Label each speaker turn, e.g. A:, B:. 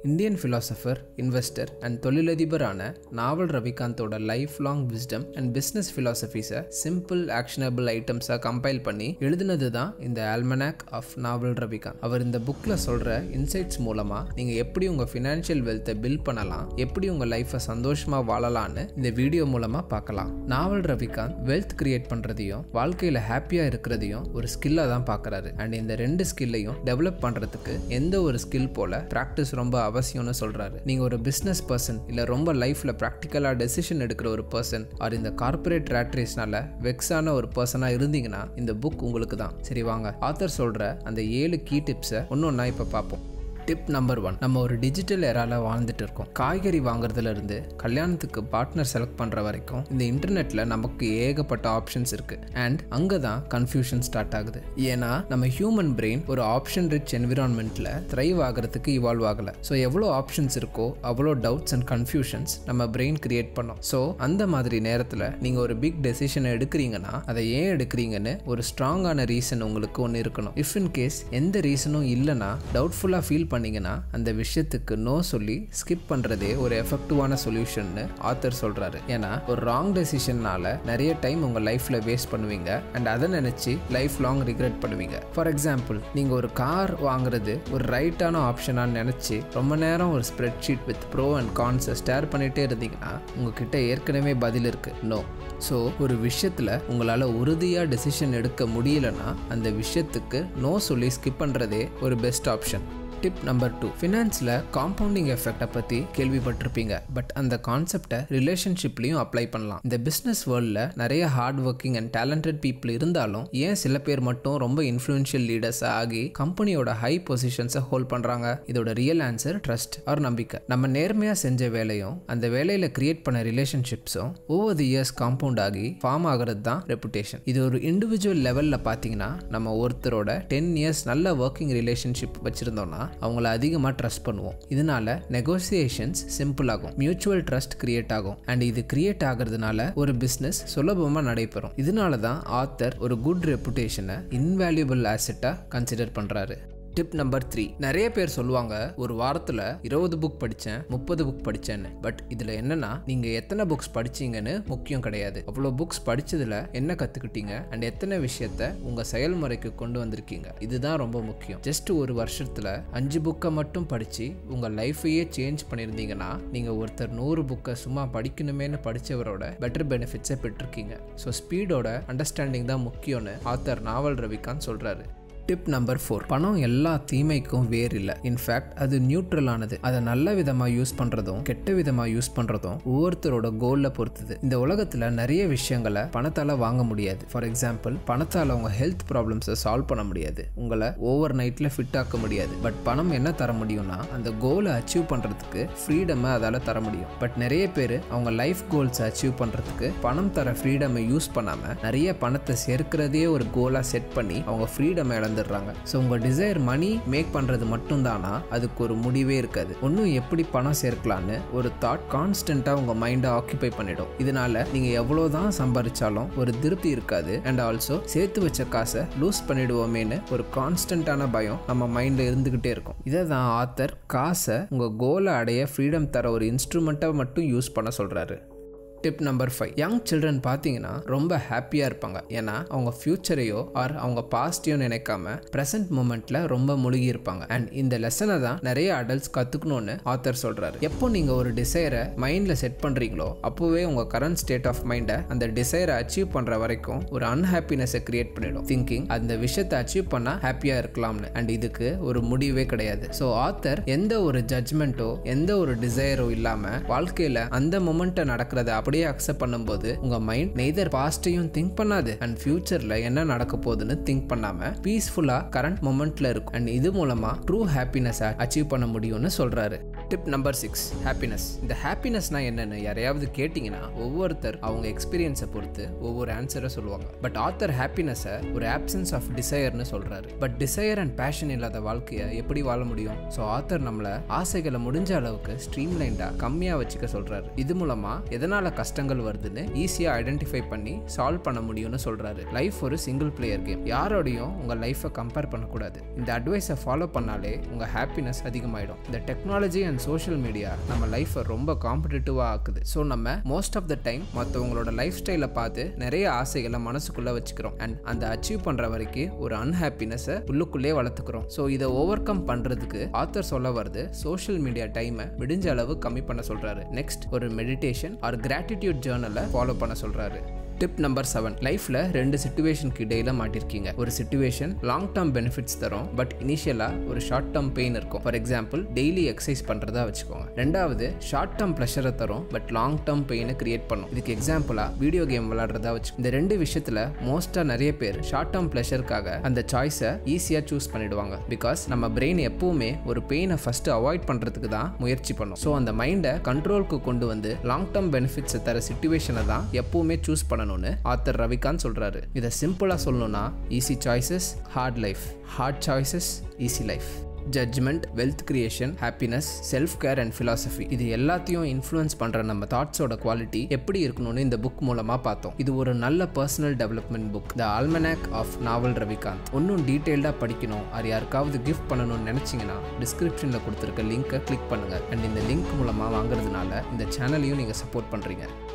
A: Indian philosopher investor and தொழிலதிபரான நாவல் ரவிகாந்தோட life long wisdom and business ஃபிலாசபிஸை சிம்பிள் ஆக்ஷனபிள் ஐட்டம்ஸாக கம்பைல் பண்ணி எழுதினது தான் இந்த ஆல்மனாக் ஆஃப் நாவல் ரவிகாந்த் அவர் இந்த புக்கில் சொல்கிற இன்சைட்ஸ் மூலமாக நீங்கள் எப்படி உங்கள் ஃபினான்ஷியல் வெல்த்தை பில்ட் பண்ணலாம் எப்படி உங்கள் லைஃப்பை சந்தோஷமாக வாழலாம்னு இந்த வீடியோ மூலமாக பார்க்கலாம் நாவல் ரவிகாந்த் வெல்த் கிரியேட் பண்ணுறதையும் வாழ்க்கையில் ஹாப்பியாக இருக்கிறதையும் ஒரு ஸ்கில்லாக தான் பார்க்குறாரு அண்ட் இந்த ரெண்டு ஸ்கில்லையும் டெவலப் பண்ணுறதுக்கு எந்த ஒரு ஸ்கில் போல ப்ராக்டிஸ் ரொம்ப அவசியம்னு சொல்கிறாரு நீங்கள் ஒரு பிஸ்னஸ் பர்சன் இல்லை ரொம்ப லைஃப்பில் ப்ராக்டிக்கலாக டெசிஷன் எடுக்கிற ஒரு பர்சன் ஆர் இந்த கார்பரேட் ரேட் ரேஸ்னால வெக்ஸான ஒரு பர்சனாக இருந்தீங்கன்னா இந்த புக் உங்களுக்கு தான் சரி வாங்க ஆத்தர் சொல்கிற அந்த ஏழு கீ டிப்ஸை ஒன்று ஒன்றா இப்போ பார்ப்போம் டிப் நம்பர் ஒன் நம்ம ஒரு டிஜிட்டல் எரால வாழ்ந்துட்டு இருக்கோம் காய்கறி வாங்குறதுல இருந்து கல்யாணத்துக்கு பார்ட்னர் செலக்ட் பண்ற வரைக்கும் இந்த இன்டர்நெட்ல நமக்கு ஏகப்பட்ட ஆப்ஷன்ஸ் இருக்கு அண்ட் அங்கே தான் கன்ஃபியூஷன் ஸ்டார்ட் ஆகுது ஏன்னா நம்ம ஹியூமன் பிரெயின் ஒரு ஆப்ஷன் ரிச் என்விரான்மெண்ட்ல த்ரைவ் ஆகிறதுக்கு இவால்வ் ஆகல ஸோ எவ்வளோ ஆப்ஷன்ஸ் இருக்கோ அவ்வளோ டவுட்ஸ் அண்ட் கன்ஃபியூஷன்ஸ் நம்ம பிரெயின் கிரியேட் பண்ணோம் ஸோ அந்த மாதிரி நேரத்தில் நீங்கள் ஒரு பிக் டெசிஷனை எடுக்கிறீங்கன்னா அதை ஏன் எடுக்கிறீங்கன்னு ஒரு ஸ்ட்ராங்கான ரீசன் உங்களுக்கு ஒன்று இருக்கணும் இஃப் இன் கேஸ் எந்த ரீசனும் இல்லைன்னா டவுட்ஃபுல்லாக ஃபீல் பண்ணீங்கன்னா அந்த விஷயத்துக்கு நோ சொல்லி ஸ்கிப் பண்ணுறதே ஒரு எஃபெக்டிவான சொல்யூஷன்னு ஆத்தர் சொல்கிறாரு ஏன்னா ஒரு ராங் டெசிஷன்னால நிறைய டைம் உங்கள் லைஃப்பில் வேஸ்ட் பண்ணுவீங்க அண்ட் அதை நினச்சி லைஃப் லாங் ரிக்ரெட் பண்ணுவீங்க ஃபார் எக்ஸாம்பிள் நீங்கள் ஒரு கார் வாங்குறது ஒரு ரைட்டான ஆப்ஷனான்னு நினச்சி ரொம்ப நேரம் ஒரு spreadsheet with pro and கான்ஸை ஸ்டேர் பண்ணிகிட்டே இருந்தீங்கன்னா உங்ககிட்ட ஏற்கனவே பதில் இருக்குது நோ ஸோ ஒரு விஷயத்தில் உங்களால் உறுதியாக டெசிஷன் எடுக்க முடியலன்னா அந்த விஷயத்துக்கு நோ சொல்லி ஸ்கிப் பண்ணுறதே ஒரு best option tip number two ஃபினான்ஸில் காம்பவுண்டிங் எஃபெக்டை பற்றி கேள்விப்பட்டிருப்பீங்க பட் அந்த கான்செப்டை ரிலேஷன்ஷிப்லையும் அப்ளை பண்ணலாம் இந்த பிஸ்னஸ் வேர்ல்டில் நிறைய hard working and talented people இருந்தாலும் ஏன் சில பேர் மட்டும் ரொம்ப இன்ஃப்ளூயன்ஷியல் லீடர்ஸாக ஆகி கம்பெனியோட ஹை பொசிஷன்ஸை ஹோல்ட் பண்ணுறாங்க இதோட ரியல் ஆன்சர் ட்ரஸ்ட் ஆர் நம்பிக்கை நம்ம நேர்மையாக செஞ்ச வேலையும் அந்த வேலையில் கிரியேட் பண்ண ரிலேஷன்ஷிப்ஸும் ஓவர் தி இயர்ஸ் காம்பவுண்ட் ஆகி ஃபார்ம் ஆகிறது தான் ரெப்புடேஷன் இது ஒரு இண்டிவிஜுவல் லெவலில் பார்த்தீங்கன்னா நம்ம ஒருத்தரோட டென் இயர்ஸ் நல்ல ஒர்க்கிங் ரிலேஷன்ஷிப் வச்சுருந்தோம்னா அவங்கள அதிகமாக ட்ரஸ்ட் பண்ணுவோம் இதனால நெகோசியேஷன்ஸ் சிம்பிள் ஆகும் மியூச்சுவல் ட்ரஸ்ட் கிரியேட் ஆகும் அண்ட் இது கிரியேட் ஆகிறதுனால ஒரு பிஸ்னஸ் சுலபமாக நடைபெறும் இதனால தான் ஆத்தர் ஒரு குட் ரெப்புடேஷனை இன்வேல்யூபிள் ஆசெட்டாக கன்சிடர் பண்ணுறாரு டிப் நம்பர் த்ரீ நிறைய பேர் சொல்லுவாங்க ஒரு வாரத்தில் இருபது புக் படித்தேன் முப்பது புக் படித்தேன்னு பட் இதில் என்னன்னா நீங்கள் எத்தனை புக்ஸ் படிச்சீங்கன்னு முக்கியம் கிடையாது அவ்வளோ புக்ஸ் படிச்சதுல என்ன கற்றுக்கிட்டீங்க அண்ட் எத்தனை விஷயத்த உங்கள் செயல்முறைக்கு கொண்டு வந்திருக்கீங்க இதுதான் ரொம்ப முக்கியம் ஜஸ்ட் ஒரு வருஷத்தில் அஞ்சு புக்கை மட்டும் படித்து உங்கள் லைஃபையே சேஞ்ச் பண்ணியிருந்தீங்கன்னா நீங்கள் ஒருத்தர் நூறு புக்கை சும்மா படிக்கணுமேனு படித்தவரோட பெட்டர் பெனிஃபிட்ஸை பெற்றிருக்கீங்க ஸோ ஸ்பீடோட அண்டர்ஸ்டாண்டிங் தான் முக்கியம்னு ஆத்தர் நாவல் ரவிகாந்த் சொல்கிறாரு டிப் நம்பர் ஃபோர் பணம் எல்லா தீமைக்கும் வேர் இல்லை இன்ஃபேக்ட் அது நியூட்ரலானது அதை நல்ல விதமாக யூஸ் பண்ணுறதும் கெட்ட விதமாக யூஸ் பண்ணுறதும் ஒவ்வொருத்தரோட கோலில் பொறுத்தது இந்த உலகத்தில் நிறைய விஷயங்களை பணத்தால் வாங்க முடியாது ஃபார் எக்ஸாம்பிள் பணத்தால் உங்கள் ஹெல்த் ப்ராப்ளம்ஸை சால்வ் பண்ண முடியாது உங்களை ஓவர் நைட்டில் ஃபிட் ஆக்க முடியாது பட் பணம் என்ன தர முடியும்னா அந்த கோலை அச்சீவ் பண்ணுறதுக்கு ஃப்ரீடமை அதால் தர முடியும் பட் நிறைய பேர் அவங்க லைஃப் கோல்ஸை அச்சீவ் பண்ணுறதுக்கு பணம் தர ஃப்ரீடமை யூஸ் பண்ணாமல் நிறைய பணத்தை சேர்க்கிறதே ஒரு கோலாக செட் பண்ணி அவங்க ஃப்ரீடம் இழந்து இழந்துடுறாங்க ஸோ உங்கள் டிசைர் மணி மேக் பண்ணுறது மட்டும்தானா அதுக்கு ஒரு முடிவே இருக்காது ஒன்றும் எப்படி பணம் சேர்க்கலான்னு ஒரு தாட் கான்ஸ்டண்ட்டாக உங்கள் மைண்டை ஆக்கியபை பண்ணிடும் இதனால நீங்கள் எவ்வளோ தான் சம்பாதிச்சாலும் ஒரு திருப்தி இருக்காது அண்ட் ஆல்சோ சேர்த்து வச்ச காசை லூஸ் பண்ணிடுவோமேனு ஒரு கான்ஸ்டண்ட்டான பயம் நம்ம மைண்டில் இருந்துக்கிட்டே இருக்கும் இதை தான் ஆத்தர் காசை உங்கள் கோலை அடைய ஃப்ரீடம் தர ஒரு இன்ஸ்ட்ருமெண்ட்டாக மட்டும் யூஸ் பண்ண சொல்கிறாரு tip number five young children பார்த்தீங்கன்னா ரொம்ப ஹாப்பியாக இருப்பாங்க ஏன்னா அவங்க ஃப்யூச்சரையோ ஆர் அவங்க பாஸ்டையோ நினைக்காம ப்ரெசன்ட் மூமெண்ட்டில் ரொம்ப முழுகி இருப்பாங்க அண்ட் இந்த லெசனை தான் நிறைய அடல்ட்ஸ் கற்றுக்கணும்னு ஆத்தர் சொல்கிறாரு எப்போ நீங்கள் ஒரு டிசைரை மைண்டில் செட் பண்ணுறீங்களோ அப்போவே உங்கள் கரண்ட் ஸ்டேட் ஆஃப் மைண்டை அந்த டிசைரை அச்சீவ் பண்ணுற வரைக்கும் ஒரு அன்ஹாப்பினஸை கிரியேட் பண்ணிடும் திங்கிங் அந்த விஷயத்தை அச்சீவ் பண்ணால் ஹாப்பியாக இருக்கலாம்னு அண்ட் இதுக்கு ஒரு முடிவே கிடையாது ஸோ ஆத்தர் எந்த ஒரு ஜட்ஜ்மெண்ட்டோ எந்த ஒரு டிசைரோ இல்லாமல் வாழ்க்கையில் அந்த மொமெண்ட்டை நடக்கிறத அப்படியே அக்செப்ட் பண்ணும்போது உங்க மைண்ட் நெய்தர் பாஸ்டையும் திங்க் பண்ணாது அண்ட் ஃபியூச்சர்ல என்ன நடக்க போகுதுன்னு திங்க் பண்ணாம பீஸ்ஃபுல்லா கரண்ட் மொமெண்ட்ல இருக்கும் அண்ட் இது மூலமா ட்ரூ ஹாப்பினஸ் அச்சீவ் பண்ண முடியும்னு சொல்றாரு டிப் நம்பர் சிக்ஸ் ஹாப்பினஸ் இந்த ஹாப்பினஸ்னா என்னன்னு யாரையாவது கேட்டிங்கன்னா ஒவ்வொருத்தர் அவங்க எக்ஸ்பீரியன்ஸை பொறுத்து ஒவ்வொரு ஆன்சரை சொல்லுவாங்க பட் ஆத்தர் ஹாப்பினஸை ஒரு ஆப்சன்ஸ் ஆஃப் டிசையர்னு சொல்றாரு பட் டிசையர் அண்ட் பேஷன் இல்லாத வாழ்க்கையை எப்படி வாழ முடியும் ஸோ ஆத்தர் நம்மளை ஆசைகளை முடிஞ்ச அளவுக்கு ஸ்ட்ரீம்லைண்டா கம்மியாக வச்சுக்க சொல்றாரு இது மூலமா எதனால கஷ்டங்கள் வருதுன்னு ஈஸியாக ஐடென்டிஃபை பண்ணி சால்வ் பண்ண முடியும்னு சொல்றாரு லைஃப் ஒரு சிங்கிள் பிளேயர் கேம் யாரோடையும் உங்கள் லைஃப்பை கம்பேர் பண்ணக்கூடாது இந்த அட்வைஸை ஃபாலோ பண்ணாலே உங்கள் ஹாப்பினஸ் அதிகமாயிடும் இந்த technology and and social media நம்ம லைஃப்பை ரொம்ப காம்படிட்டிவாக ஆக்குது ஸோ நம்ம மோஸ்ட் ஆஃப் த டைம் மற்றவங்களோட லைஃப் ஸ்டைலை பார்த்து நிறைய ஆசைகளை மனசுக்குள்ளே வச்சுக்கிறோம் அண்ட் அந்த அச்சீவ் பண்ணுற வரைக்கும் ஒரு அன்ஹாப்பினஸை உள்ளுக்குள்ளே வளர்த்துக்கிறோம் ஸோ இதை ஓவர் கம் பண்ணுறதுக்கு ஆத்தர் சொல்ல வருது சோஷியல் மீடியா டைமை முடிஞ்ச அளவு கம்மி பண்ண சொல்கிறாரு நெக்ஸ்ட் ஒரு மெடிடேஷன் ஆர் கிராட்டிடியூட் ஜேர்னலை ஃபாலோ பண்ண சொல்கிறாரு டிப் நம்பர் செவன் லைஃப்ல ரெண்டு சுச்சுவேஷனுக்கு இடையில மாட்டிருக்கீங்க ஒரு சுச்சுவேஷன் லாங் டேர்ம் பெனிஃபிட்ஸ் தரும் பட் இனிஷியலா ஒரு ஷார்ட் டேர்ம் பெயின் இருக்கும் ஃபார் எக்ஸாம்பிள் டெய்லி எக்ஸசைஸ் பண்றதா வச்சுக்கோங்க ரெண்டாவது ஷார்ட் டேர்ம் ப்ளஷரை தரும் பட் லாங் டேர்ம் பெயினை கிரியேட் பண்ணும் இதுக்கு எக்ஸாம்பிளா வீடியோ கேம் விளையாடுறதா வச்சு இந்த ரெண்டு விஷயத்துல மோஸ்டா நிறைய பேர் ஷார்ட் டேர்ம் ப்ளஷருக்காக அந்த சாய்ஸை ஈஸியா சூஸ் பண்ணிடுவாங்க பிகாஸ் நம்ம பிரெயின் எப்பவுமே ஒரு பெயினை ஃபர்ஸ்ட் அவாய்ட் பண்றதுக்கு தான் முயற்சி பண்ணும் ஸோ அந்த மைண்டை கண்ட்ரோலுக்கு கொண்டு வந்து லாங் டேர்ம் பெனிஃபிட்ஸை தர சுச்சுவேஷனை தான் எப்பவுமே சூஸ் பண்ணணும் பண்ணணும்னு ஆத்தர் ரவிகாந்த் சொல்கிறாரு இதை சிம்பிளாக சொல்லணும்னா easy choices hard life hard choices easy life judgement wealth creation happiness self care and philosophy இது எல்லாத்தையும் இன்ஃப்ளூயன்ஸ் பண்ணுற நம்ம தாட்ஸோட குவாலிட்டி எப்படி இருக்கணும்னு இந்த புக் மூலமாக பார்த்தோம் இது ஒரு நல்ல personal development book the almanack of Naval Ravikant இன்னும் டீட்டெயில்டாக படிக்கணும் அது யாருக்காவது கிஃப்ட் பண்ணணும்னு நினச்சிங்கன்னா டிஸ்கிரிப்ஷனில் கொடுத்துருக்க லிங்க்கை கிளிக் பண்ணுங்கள் அண்ட் இந்த லிங்க் மூலமாக வாங்குறதுனால இந்த சேனலையும் நீங்கள் சப்போர்ட் பண்ணுறீங்க